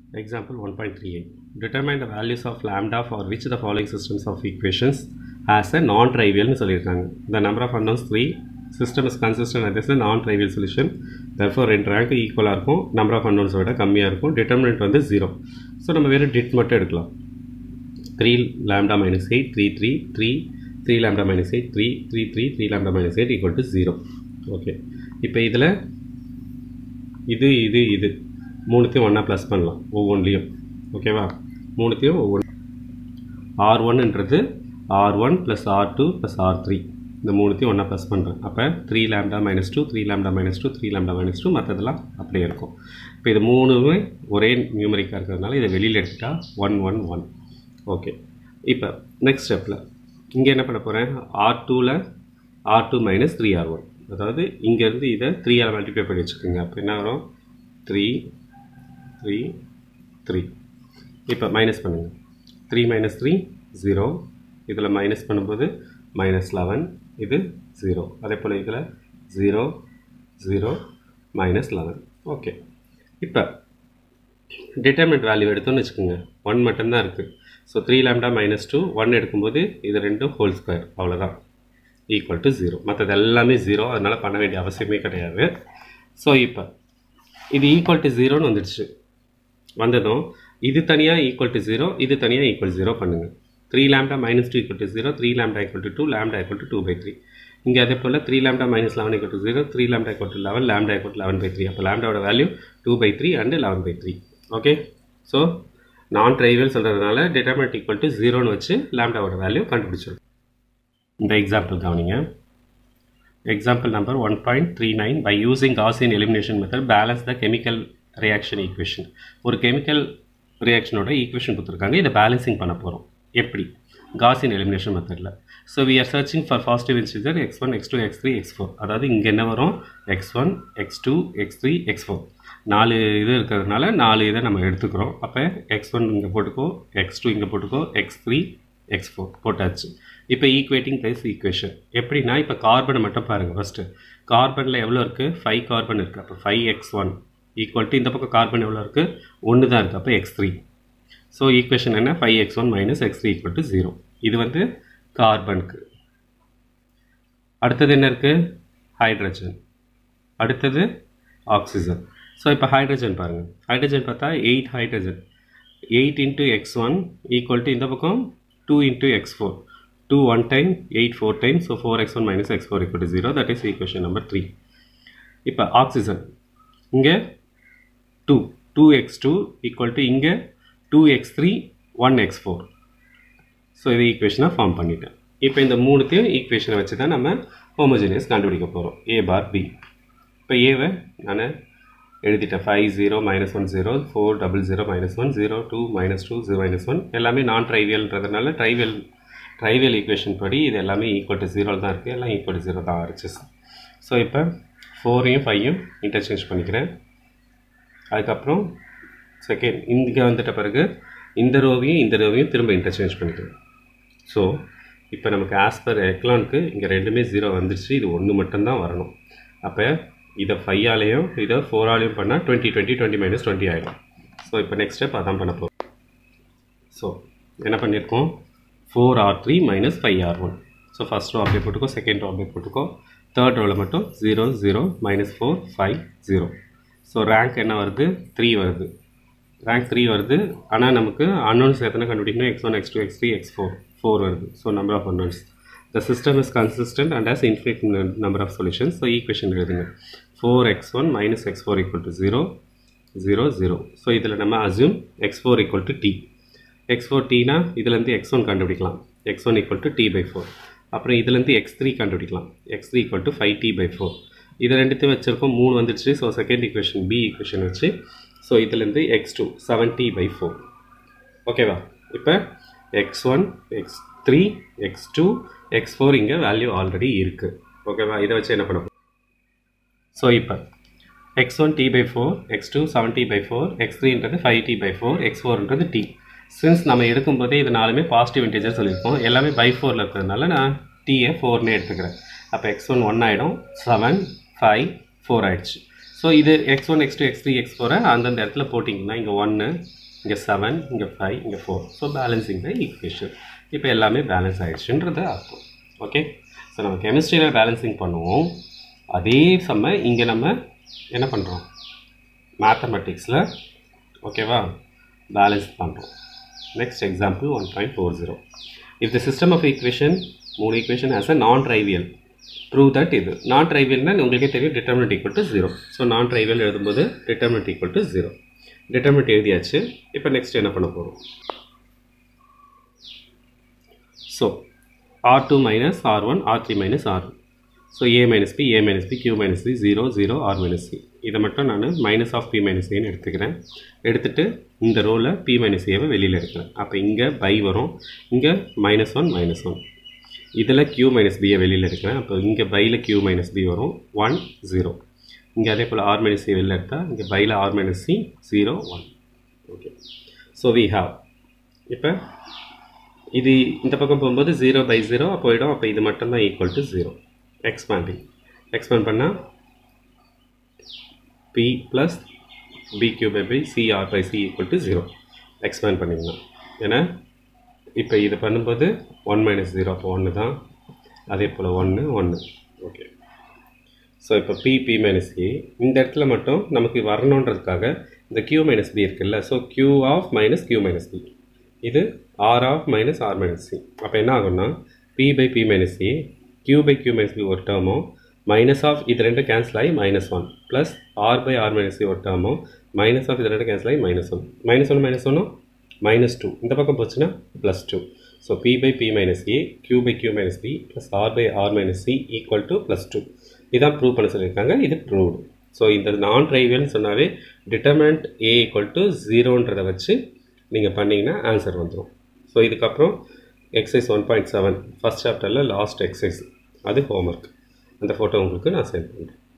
Example 1.38. Determine the values of lambda for which the following systems of equations has a non-trivial னு சொல்லியிருக்காங்க The number of unknowns 3 system is consistent and is a non-trivial solution therefore ரெண்டு rank ஈக்குவலாக இருக்கும் number of unknowns விட கம்மியாக இருக்கும் determinant வந்து 0 so நம்ம வேறு டிட் மட்டும் எடுக்கலாம் 3 lambda minus 8 3 3 3 3 lambda minus 8 3 3 3 3 lambda minus 8 equal to 0 okay இப்போ இதில் இது இது இது மூணுத்தையும் ஒன்றா ப்ளஸ் பண்ணலாம் ஒவ்வொன்றிலையும் ஓகேவா மூணுத்தையும் ஒவ்வொன்று ஆர் ஒன்ன்றது R one plus R two plus R three இந்த மூணுத்தையும் ஒன்றா ப்ளஸ் பண்ணுறேன் அப்போ three lambda minus two three lambda minus two three lambda minus two மற்றதெல்லாம் அப்படியே இருக்கும் இப்போ இது மூணுமே ஒரே நியூமரிக்காக இருக்கிறதுனால இதை வெளியில் எடுத்துட்டா ஒன் ஒன் ஒன் ஓகே இப்போ நெக்ஸ்ட் ஸ்டெப்பில் இங்கே என்ன பண்ண போகிறேன் ஆர் டூவில் R two minus three R one அதாவது இங்கேருந்து இதை த்ரீ ஆர் மல்டிப்ளை பண்ணி வச்சுக்கோங்க அப்போ என்ன வரும் த்ரீ த்ரீ த்ரீ இப்போ மைனஸ் பண்ணுங்கள் த்ரீ மைனஸ் த்ரீ ஜீரோ இதில் மைனஸ் பண்ணும்போது மைனஸ் லெவன் இது ஜீரோ அதே போல் இதில் zero zero minus eleven okay இப்போ டிட்டர்மெண்ட் வேல்யூ எடுத்தோன்னு வச்சுக்கோங்க ஒன் மட்டும்தான் இருக்குது so three lambda minus two one எடுக்கும்போது இது ரெண்டும் ஹோல் ஸ்கொயர் அவ்வளோதான் ஈக்குவல் டு ஜீரோ மற்றது எல்லாமே ஜீரோ அதனால் பண்ண வேண்டிய அவசியமே கிடையாது ஸோ இப்போ இது ஈக்குவல் டு ஜீரோன்னு வந்துடுச்சு வந்ததும் இது தனியாக ஈக்குவல் டு ஜீரோ இது தனியாக ஈக்குவல் ஜீரோ பண்ணுங்கள் three lambda minus two equal to zero three lambda equal to two lambda equal to two by three இங்கே அதே போல் three lambda minus eleven equal to zero three lambda equal to eleven lambda equal to eleven by three அப்போ லேம்டாவோட value two by three and eleven by three okay so நான் trivial சொல்கிறதுனால determinant equal to ஜீரோன்னு வச்சு லேம்டாவோட value கண்டுபிடிச்சிடும் இந்த example கவனிங்க Example number 1.39 by using Gaussian elimination method balance the chemical reaction equation ஒரு chemical reactionோட ஈக்குவேஷன் கொடுத்துருக்காங்க இதை பேலன்சிங் பண்ண போகிறோம் எப்படி காசியன் எலிமினேஷன் மெத்தடில் so we are searching for positive integer x one x two x three x four அதாவது இங்கே என்ன வரும் x one x two x three x four நாலு இது இருக்கிறதுனால நாலு இதை நம்ம எடுத்துக்கிறோம் அப்போ எக்ஸ் ஒன் இங்கே போட்டுக்கோ எக்ஸ் டூ இங்கே போட்டுக்கோ எக்ஸ் த்ரீ எக்ஸ் ஃபோர் போட்டாச்சு இப்போ ஈக்குவேட்டிங் ப்ளஸ் ஈக்குவேஷன் எப்படின்னா இப்போ கார்பனை மட்டும் பாருங்கள் ஃபஸ்ட்டு கார்பனில் எவ்வளோ இருக்குது ஃபைவ் கார்பன் இருக்குது அப்போ five x one equal to இந்த பக்கம் கார்பன் எவ்வளோ இருக்குது ஒன்று தான் இருக்குது அப்போ எக்ஸ் த்ரீ ஸோ ஈக்குவேஷன் என்ன five x one minus x three equal to zero இது வந்து கார்பனுக்கு அடுத்தது என்ன இருக்குது ஹைட்ரஜன் அடுத்தது ஆக்சிஜன் ஸோ இப்போ ஹைட்ரஜன் பாருங்கள் ஹைட்ரஜன் பார்த்தா eight hydrogen eight into x one equal to இந்த பக்கம் two into x four two one time eight four time so four x one minus x four equal to zero that is equation number three இப்போ oxygen இங்கே two two x two equal to இங்கே two x three one x four so இது ஈக்குவேஷனாக form பண்ணிட்டேன் இப்போ இந்த மூணுத்தையும் ஈக்குவேஷனை வச்சு தான் நம்ம ஹோமோஜினியஸ் கண்டுபிடிக்க போகிறோம் ஏ பார் பி இப்போ ஏவை நான் எழுதிட்டேன் five zero minus one zero four double zero minus one zero two minus two zero minus one எல்லாமே நான் ட்ரைவியல்ன்றதுனால ட்ரைவியல் ட்ரைவியல் ஈக்குவேஷன் படி இது எல்லாமே ஈக்குவல் டு ஜீரோவில் தான் இருக்குது எல்லாம் ஈக்குவல் டு ஜீரோ தான் ஆரிச்சு ஸோ இப்போ ஃபோரையும் ஃபைவையும் இன்டர்சேஞ்ச் பண்ணிக்கிறேன் அதுக்கப்புறம் செகண்ட் இங்கே வந்துட்ட பிறகு இந்த ரோவையும் இந்த ரோவையும் திரும்ப இன்டர்சேஞ்ச் பண்ணிக்கிறேன் ஸோ இப்போ நமக்கு ஆஸ் பர் எக்லானுக்கு இங்கே ரெண்டுமே ஜீரோ வந்துருச்சு இது ஒன்று மட்டும்தான் வரணும் அப்போ இதை ஃபைவாலையும் இதை ஃபோராலையும் பண்ணால் twenty twenty twenty minus twenty ஆகிடும் ஸோ இப்போ நெக்ஸ்ட் ஸ்டெப் அதான் பண்ண போகிறோம் ஸோ என்ன பண்ணியிருக்கோம் four R three minus five R one so first row அப்படியே போட்டுக்கோ செகண்ட் ரோ அப்படியே போட்டுக்கோ தேர்ட் ரோவில் மட்டும் zero zero minus four five zero so rank என்ன வருது த்ரீ வருது ரேங்க் த்ரீ வருது ஆனால் நமக்கு அன்னோன்ஸ் எத்தனை கண்டுபிடிக்கணும் x one x two x three x four four வருது so number of unknowns the system is consistent and has infinite number of solutions so equation எழுதுங்க four x one minus x four equal to zero zero zero so இதில் நம்ம assume x four equal to t x four டீனா இதுலேருந்து x one கண்டுபிடிக்கலாம் x one equal to t by four அப்புறம் இதுலேருந்து x three கண்டுபிடிக்கலாம் X three equal to five t by four இது ரெண்டுத்தையும் வச்சுருக்கோம் மூணு வந்துடுச்சு so second equation b equation வச்சு ஸோ இதுலேருந்து x two seven t by four ஓகேவா இப்போ x one x three x two x four இங்கே வேல்யூ ஆல்ரெடி இருக்குது ஓகேவா இதை வச்சு என்ன பண்ண ஸோ இப்போ x one t by four x two seven t by four x த்ரீன்றது five t by four x ஃபோர்ன்றது டி சின்ஸ் நம்ம எடுக்கும்போதே இது நாலுமே பாசிட்டிவ் இன்டீஜர் சொல்லியிருக்கோம் எல்லாமே பை ஃபோரில் இருக்கிறதுனால நான் டிஏ ஃபோர்னே எடுத்துக்கிறேன் அப்போ எக்ஸ் ஒன் ஒன் ஆகிடும் செவன் ஃபைவ் ஃபோர் ஆயிடுச்சு ஸோ இது x one x two x three x ஃபோரை அந்தந்த இடத்துல போட்டிங்கன்னா இங்கே ஒன்று இங்கே செவன் இங்கே ஃபைவ் இங்கே four so balancing the equation இப்போ எல்லாமே பேலன்ஸ் ஆகிடுச்சுன்றது அர்த்தம் ஓகே ஸோ நம்ம கெமிஸ்ட்ரியில் பேலன்சிங் பண்ணுவோம் அதே செம்ம இங்கே நம்ம என்ன பண்ணுறோம் மேத்தமெட்டிக்ஸில் ஓகேவா பேலன்ஸ் பண்ணுறோம் next example one point four zero if the system of equation மூணு equation as a non trivial prove that இது நான் ட்ரைவியல்னா உங்களுக்கே தெரியும் determinant equal to zero so non trivial எழுதும்போது determinant equal to zero determinant எழுதியாச்சு இப்போ next என்ன பண்ண போகிறோம் so r two minus r one r three minus r so a minus p a minus p q minus b zero zero R minus c இதை மட்டும் நான் minus of B minus ஏன்னு எடுத்துக்கிறேன் எடுத்துகிட்டு இந்த ரோவில் பி மைனஸ் ஏவை வெளியில் எடுக்கிறேன் அப்போ இங்கே பை வரும் இங்கே மைனஸ் ஒன் மைனஸ் ஒன் இதில் கியூ மைனஸ் பியை வெளியில் எடுக்கிறேன் அப்போ இங்கே பையில் கியூ மைனஸ் பி வரும் ஒன் ஜீரோ இங்கே அதே போல் ஆர் மைனஸ் சி வெளியில் எடுத்தால் இங்கே பையில் r minus c zero one okay so we have இப்போ இது இந்த பக்கம் போகும்போது ஜீரோ பை ஜீரோ போயிடும் அப்போ இது மட்டும்தான் equal to zero expanding expand பண்ணால் p plus b q by by c r by c equal to zero expand பண்ணிக்கலாம் ஏன்னா இப்போ இது பண்ணும்போது ஒன் மைனஸ் ஜீரோ அப்போ ஒன்று தான் அதே போல் ஒன்று ஒன்று ஓகே ஸோ இப்போ பி பி மைனஸ் ஏ இந்த இடத்துல மட்டும் நமக்கு வரணுன்றதுக்காக இந்த கியூ மைனஸ் பி இருக்குல்ல so q of minus q minus b இது r of minus r minus c அப்போ என்ன ஆகும்னா p by p minus a q by q minus b ஒரு டேர்மும் மைனஸ் ஆஃப் இது ரெண்டு கேன்சல் ஆகி minus one plus r by r minus c ஒரு டேர்மும் மைனஸ் ஆஃப் இது ரெண்டு கேன்சல் ஆகி minus one minus one minus ஒன்னும் மைனஸ் டூ இந்த பக்கம் போச்சுன்னா plus two so p by p minus a q by q minus b plus r by r minus c equal to plus two இதான் prove பண்ண சொல்லியிருக்காங்க இது proved so இந்த non ட்ரைவியல்னு சொன்னாவே டிட்டர்மெண்ட் ஏ ஈக்குவல் டு ஜீரோன்றதை வச்சு நீங்கள் பண்ணிங்கன்னா ஆன்சர் வந்துடும் ஸோ இதுக்கப்புறம் exercise one point seven first சாப்டரில் லாஸ்ட் எக்ஸசைஸ் அது ஹோம்ஒர்க் அந்த ஃபோட்டோ உங்களுக்கு நான் சென்ட் பண்ணுறேன்